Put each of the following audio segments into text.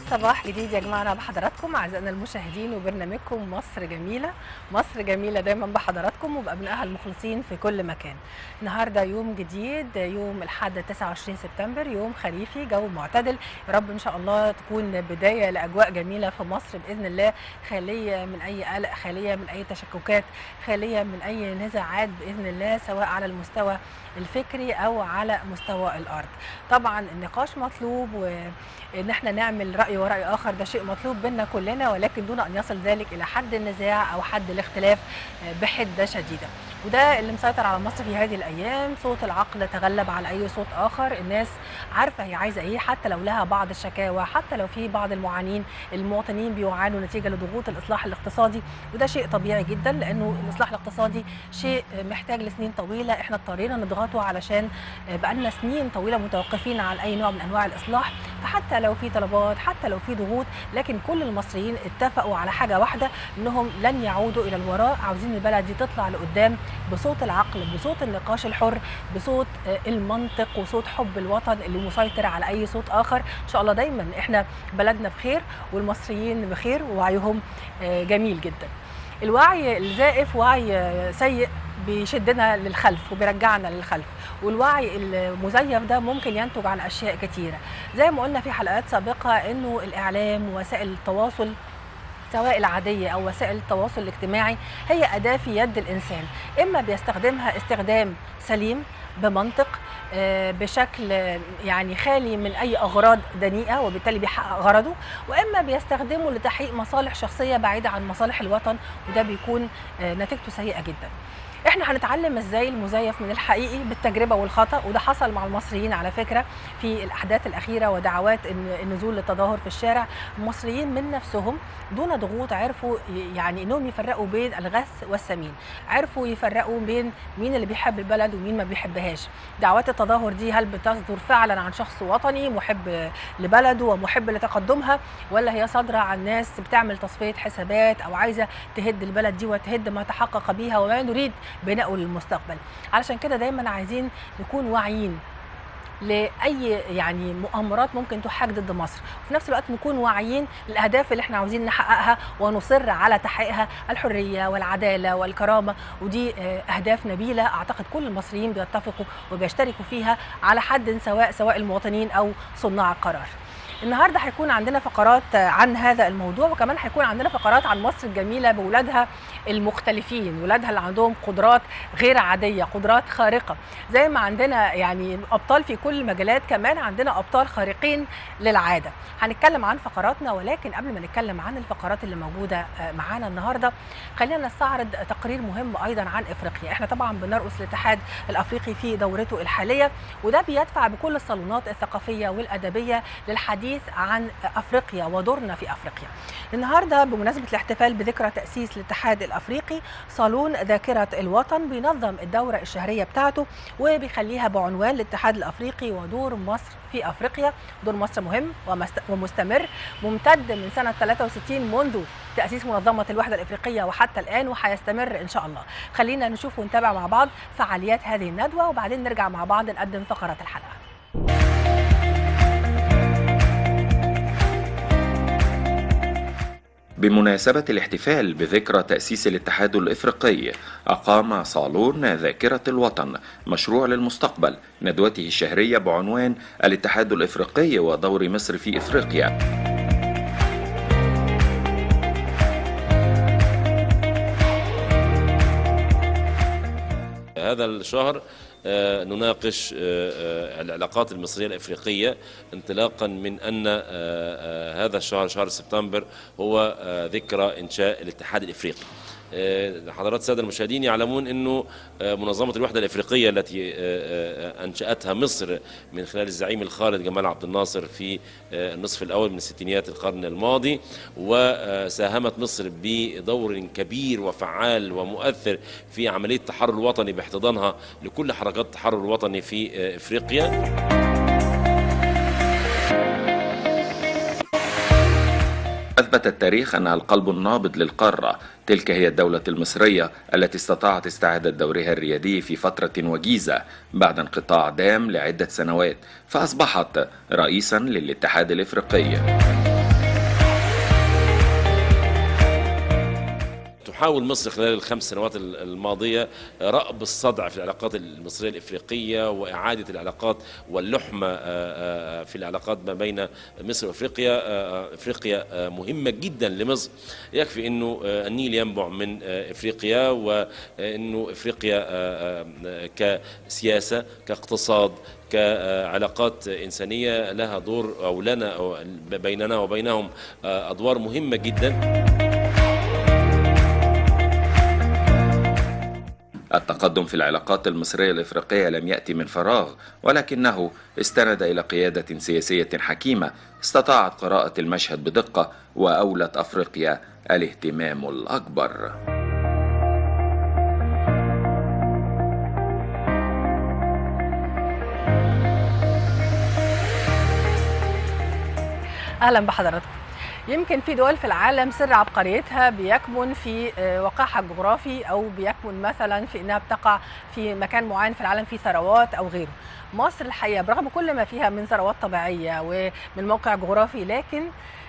صباح جديد يجمعنا بحضراتكم اعزائنا المشاهدين وبرنامجكم مصر جميله مصر جميله دايما بحضراتكم وبابنائها المخلصين في كل مكان النهارده يوم جديد يوم الاحد 29 سبتمبر يوم خريفي جو معتدل يا رب ان شاء الله تكون بدايه لاجواء جميله في مصر باذن الله خاليه من اي قلق خاليه من اي تشككات خاليه من اي نزاعات باذن الله سواء على المستوى الفكري او على مستوى الارض طبعا النقاش مطلوب وان احنا نعمل راي وراي اخر ده شيء مطلوب بينا كلنا ولكن دون ان يصل ذلك الى حد النزاع او حد الاختلاف بحده شديده وده اللي مسيطر على مصر في هذه الايام صوت العقل تغلب على اي صوت اخر الناس عارفه هي عايزه ايه حتى لو لها بعض الشكاوى حتى لو في بعض المعانين المواطنين بيعانوا نتيجه لضغوط الاصلاح الاقتصادي وده شيء طبيعي جدا لانه الاصلاح الاقتصادي شيء محتاج لسنين طويله احنا اضطرينا نضغطه علشان بقالنا سنين طويله متوقفين عن اي نوع من انواع الاصلاح فحتى لو في طلبات حتى لو في ضغوط لكن كل المصريين اتفقوا على حاجه واحده انهم لن يعودوا الى الوراء عاوزين البلد دي تطلع لقدام بصوت العقل بصوت النقاش الحر بصوت المنطق وصوت حب الوطن اللي مسيطر على اي صوت اخر ان شاء الله دايما احنا بلدنا بخير والمصريين بخير ووعيهم جميل جدا الوعي الزائف وعي سيء بيشدنا للخلف وبيرجعنا للخلف والوعي المزيف ده ممكن ينتج عن اشياء كتيره زي ما قلنا في حلقات سابقه انه الاعلام ووسائل التواصل سواء العادية أو وسائل التواصل الاجتماعي هي أداة في يد الإنسان إما بيستخدمها استخدام سليم بمنطق بشكل يعني خالي من أي أغراض دنيئة وبالتالي بيحقق غرضه وإما بيستخدمه لتحقيق مصالح شخصية بعيدة عن مصالح الوطن وده بيكون نتيجته سيئة جدا احنا هنتعلم ازاي المزيف من الحقيقي بالتجربه والخطا وده حصل مع المصريين على فكره في الاحداث الاخيره ودعوات النزول للتظاهر في الشارع المصريين من نفسهم دون ضغوط عرفوا يعني انهم يفرقوا بين الغث والسمين عرفوا يفرقوا بين مين اللي بيحب البلد ومين ما بيحبهاش دعوات التظاهر دي هل بتصدر فعلا عن شخص وطني محب لبلده ومحب لتقدمها ولا هي صادره عن ناس بتعمل تصفيه حسابات او عايزه تهد البلد دي وتهد ما تحقق بيها وما نريد بناءه للمستقبل علشان كده دايما عايزين نكون واعيين لاي يعني مؤامرات ممكن تحاك ضد مصر وفي نفس الوقت نكون واعيين للاهداف اللي احنا عاوزين نحققها ونصر على تحقيقها الحريه والعداله والكرامه ودي اهداف نبيله اعتقد كل المصريين بيتفقوا وبيشتركوا فيها على حد سواء سواء المواطنين او صناع القرار النهارده هيكون عندنا فقرات عن هذا الموضوع وكمان هيكون عندنا فقرات عن مصر الجميله بولادها المختلفين ولادها اللي عندهم قدرات غير عاديه قدرات خارقه زي ما عندنا يعني ابطال في كل المجالات كمان عندنا ابطال خارقين للعاده هنتكلم عن فقراتنا ولكن قبل ما نتكلم عن الفقرات اللي موجوده معانا النهارده خلينا نستعرض تقرير مهم ايضا عن افريقيا احنا طبعا بنرقص الاتحاد الافريقي في دورته الحاليه وده بيدفع بكل الصالونات الثقافيه والادبيه للحديث الحديث عن افريقيا ودورنا في افريقيا. النهارده بمناسبه الاحتفال بذكرى تاسيس الاتحاد الافريقي صالون ذاكره الوطن بينظم الدوره الشهريه بتاعته وبيخليها بعنوان الاتحاد الافريقي ودور مصر في افريقيا، دور مصر مهم ومستمر ممتد من سنه 63 منذ تاسيس منظمه الوحده الافريقيه وحتى الان وهيستمر ان شاء الله. خلينا نشوف ونتابع مع بعض فعاليات هذه الندوه وبعدين نرجع مع بعض نقدم فقرات الحلقه. بمناسبة الاحتفال بذكرى تأسيس الاتحاد الإفريقي أقام صالون ذاكرة الوطن مشروع للمستقبل ندوته الشهرية بعنوان الاتحاد الإفريقي ودور مصر في إفريقيا هذا الشهر نناقش العلاقات المصرية الأفريقية انطلاقا من أن هذا الشهر شهر سبتمبر هو ذكرى إنشاء الاتحاد الإفريقي حضرات الساده المشاهدين يعلمون انه منظمه الوحده الافريقيه التي انشاتها مصر من خلال الزعيم الخالد جمال عبد الناصر في النصف الاول من ستينيات القرن الماضي وساهمت مصر بدور كبير وفعال ومؤثر في عمليه التحرر الوطني باحتضانها لكل حركات التحرر الوطني في افريقيا أثبت التاريخ أنها القلب النابض للقارة تلك هي الدولة المصرية التي استطاعت استعادة دورها الريادي في فترة وجيزة بعد انقطاع دام لعدة سنوات فأصبحت رئيسا للاتحاد الإفريقي محاول مصر خلال الخمس سنوات الماضية رأب الصدع في العلاقات المصرية الإفريقية وإعادة العلاقات واللحمة في العلاقات ما بين مصر وإفريقيا إفريقيا مهمة جدا لمصر يكفي أنه النيل ينبع من إفريقيا وأنه إفريقيا كسياسة كاقتصاد كعلاقات إنسانية لها دور أو لنا أو بيننا وبينهم أدوار مهمة جدا التقدم في العلاقات المصرية الإفريقية لم يأتي من فراغ ولكنه استند إلى قيادة سياسية حكيمة استطاعت قراءة المشهد بدقة وأولت أفريقيا الاهتمام الأكبر اهلا بحضراتكم يمكن في دول في العالم سر عبقريتها بيكمن في وقعها الجغرافي او بيكمن مثلا في انها بتقع في مكان معين في العالم فيه ثروات او غيره مصر الحقيقه برغم كل ما فيها من ثروات طبيعيه ومن موقع جغرافي لكن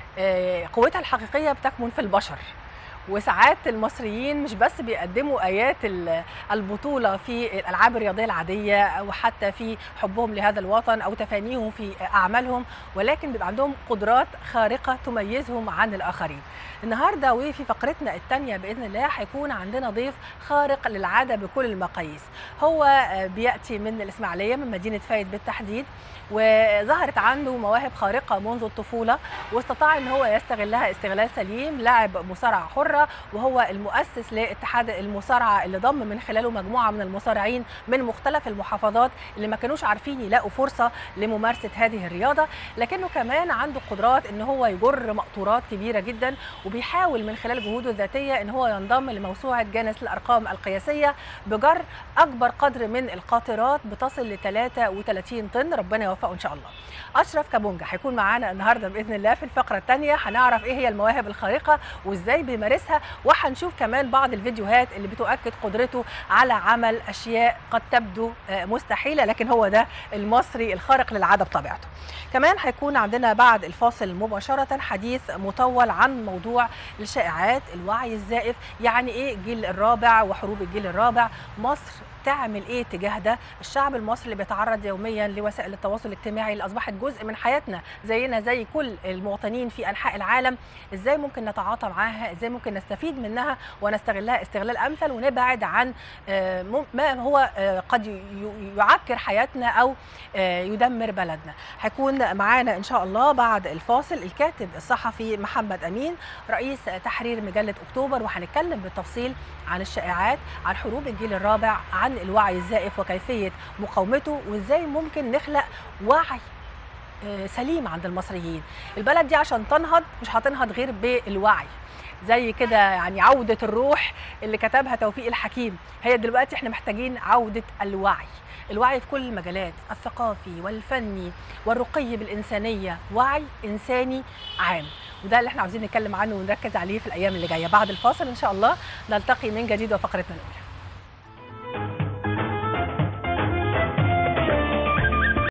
قوتها الحقيقيه بتكمن في البشر وساعات المصريين مش بس بيقدموا ايات البطوله في الالعاب الرياضيه العاديه وحتى في حبهم لهذا الوطن او تفانيهم في اعمالهم ولكن بيبقى عندهم قدرات خارقه تميزهم عن الاخرين. النهارده وفي فقرتنا الثانيه باذن الله هيكون عندنا ضيف خارق للعاده بكل المقاييس. هو بياتي من الاسماعيليه من مدينه فايد بالتحديد وظهرت عنده مواهب خارقه منذ الطفوله واستطاع ان هو يستغلها استغلال سليم لاعب مصارعه حره وهو المؤسس لاتحاد المصارعه اللي ضم من خلاله مجموعه من المصارعين من مختلف المحافظات اللي ما كانوش عارفين يلاقوا فرصه لممارسه هذه الرياضه لكنه كمان عنده قدرات ان هو يجر مقطورات كبيره جدا وبيحاول من خلال جهوده الذاتيه ان هو ينضم لموسوعه جانس الارقام القياسيه بجر اكبر قدر من القاطرات بتصل ل 33 طن ربنا يوفقه ان شاء الله اشرف كابونجا هيكون معانا النهارده باذن الله في الفقره الثانيه هنعرف ايه هي المواهب الخارقه وازاي بيمارسها وهنشوف كمان بعض الفيديوهات اللي بتؤكد قدرته على عمل اشياء قد تبدو مستحيله لكن هو ده المصري الخارق للعاده بطبيعته كمان هيكون عندنا بعد الفاصل مباشره حديث مطول عن موضوع الشائعات الوعي الزائف يعني ايه الجيل الرابع وحروب الجيل الرابع مصر تعمل ايه تجاه ده الشعب المصري اللي بيتعرض يوميا لوسائل التواصل الاجتماعي اللي اصبحت جزء من حياتنا زينا زي كل المواطنين في انحاء العالم ازاي ممكن نتعاطى معاها ازاي ممكن نستفيد منها ونستغلها استغلال امثل ونبعد عن ما هو قد يعكر حياتنا او يدمر بلدنا هيكون معانا ان شاء الله بعد الفاصل الكاتب الصحفي محمد امين رئيس تحرير مجله اكتوبر وهنتكلم بالتفصيل عن الشائعات عن حروب الجيل الرابع عن الوعي الزائف وكيفيه مقاومته وازاي ممكن نخلق وعي سليم عند المصريين البلد دي عشان تنهض مش هتنهض غير بالوعي زي كده يعني عودة الروح اللي كتبها توفيق الحكيم هي دلوقتي احنا محتاجين عودة الوعي الوعي في كل المجالات الثقافي والفني والرقي بالإنسانية وعي إنساني عام وده اللي احنا عاوزين نتكلم عنه ونركز عليه في الأيام اللي جاية بعد الفاصل إن شاء الله نلتقي من جديد وفقرتنا الأولى